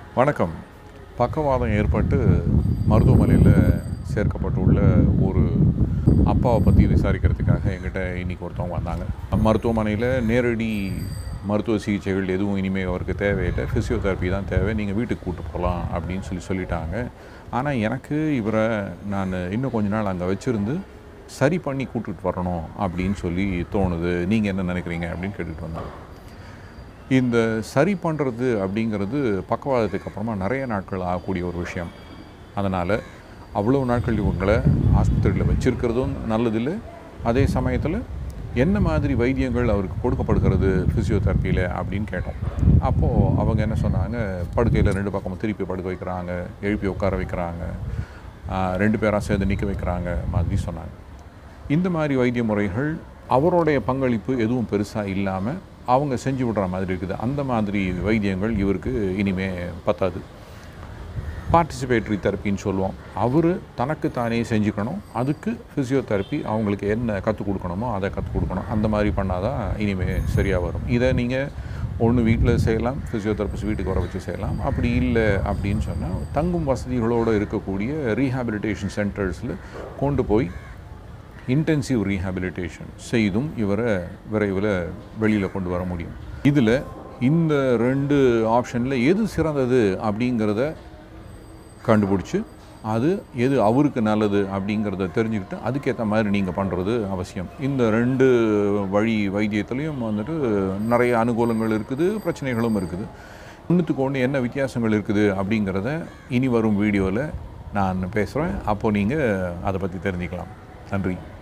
வணக்கம் பக்கவாதம் ஏற்பட்டு மருத்துவமனையில் சேர்க்கப்பட்டுள்ள ஒரு அப்பாவை பற்றி விசாரிக்கிறதுக்காக எங்கிட்ட இன்றைக்கி ஒருத்தவங்க வந்தாங்க மருத்துவமனையில் நேரடி மருத்துவ சிகிச்சைகள் எதுவும் இனிமேல் அவருக்கு தேவையில்லை ஃபிசியோதெரப்பி தான் தேவை நீங்கள் வீட்டுக்கு கூட்டு போகலாம் அப்படின்னு சொல்லி சொல்லிட்டாங்க ஆனால் எனக்கு இவரை நான் இன்னும் கொஞ்ச நாள் அங்கே வச்சுருந்து சரி பண்ணி கூட்டிகிட்டு வரணும் அப்படின்னு சொல்லி தோணுது நீங்கள் என்ன நினைக்கிறீங்க அப்படின்னு கேட்டுட்டு வந்தாங்க இந்த சரி பண்ணுறது அப்படிங்கிறது பக்கவாதத்துக்கு அப்புறமா நிறைய நாட்கள் ஆகக்கூடிய ஒரு விஷயம் அதனால் அவ்வளோ நாட்கள் இவங்களை ஆஸ்பத்திரியில் வச்சிருக்கிறதும் நல்லதில்லை அதே சமயத்தில் என்ன மாதிரி வைத்தியங்கள் அவருக்கு கொடுக்கப்படுகிறது ஃபிசியோதெரப்பியில் அப்படின்னு கேட்டோம் அப்போது அவங்க என்ன சொன்னாங்க படுக்கையில் ரெண்டு பக்கமும் திருப்பி படுக்க வைக்கிறாங்க எழுப்பி உட்கார வைக்கிறாங்க ஆஹ், ரெண்டு பேராக சேர்ந்து நிற்க வைக்கிறாங்க மாதிரி சொன்னாங்க இந்த மாதிரி வைத்திய முறைகள் அவருடைய பங்களிப்பு எதுவும் பெருசாக இல்லாமல் அவங்க செஞ்சு விடுற மாதிரி இருக்குது அந்த மாதிரி வைத்தியங்கள் இவருக்கு இனிமே பத்தாது பார்ட்டிசிபேட்டரி தெரப்பின்னு சொல்லுவோம் அவர் தனக்கு தானே செஞ்சுக்கணும் அதுக்கு ஃபிசியோதெரப்பி அவங்களுக்கு என்ன கற்றுக் கொடுக்கணுமோ அதை கற்றுக் கொடுக்கணும் அந்த மாதிரி பண்ணால் தான் இனிமேல் சரியாக வரும் இதை நீங்கள் ஒன்று வீட்டில் செய்யலாம் ஃபிசியோதெரபிஸ்ட் வீட்டுக்கு வர வச்சு செய்யலாம் அப்படி இல்லை அப்படின்னு சொன்னால் தங்கும் வசதிகளோடு இருக்கக்கூடிய ரீஹாபிலிட்டேஷன் சென்டர்ஸில் கொண்டு போய் இன்டென்சிவ் ரீஹாபிலிட்டேஷன் செய்தும் இவரை விரைவில் வெளியில் கொண்டு வர முடியும் இதில் இந்த ரெண்டு ஆப்ஷனில் எது சிறந்தது அப்படிங்கிறத கண்டுபிடிச்சி அது எது அவருக்கு நல்லது அப்படிங்கிறத தெரிஞ்சுக்கிட்டு அதுக்கேற்ற மாதிரி நீங்கள் பண்ணுறது அவசியம் இந்த ரெண்டு வழி வைத்தியத்துலேயும் வந்துட்டு நிறைய அனுகூலங்கள் இருக்குது பிரச்சனைகளும் இருக்குது ஒன்றுத்துக்கு ஒன்று என்ன வித்தியாசங்கள் இருக்குது அப்படிங்கிறத இனி வரும் வீடியோவில் நான் பேசுகிறேன் அப்போது நீங்கள் அதை பற்றி தெரிஞ்சுக்கலாம் நன்றி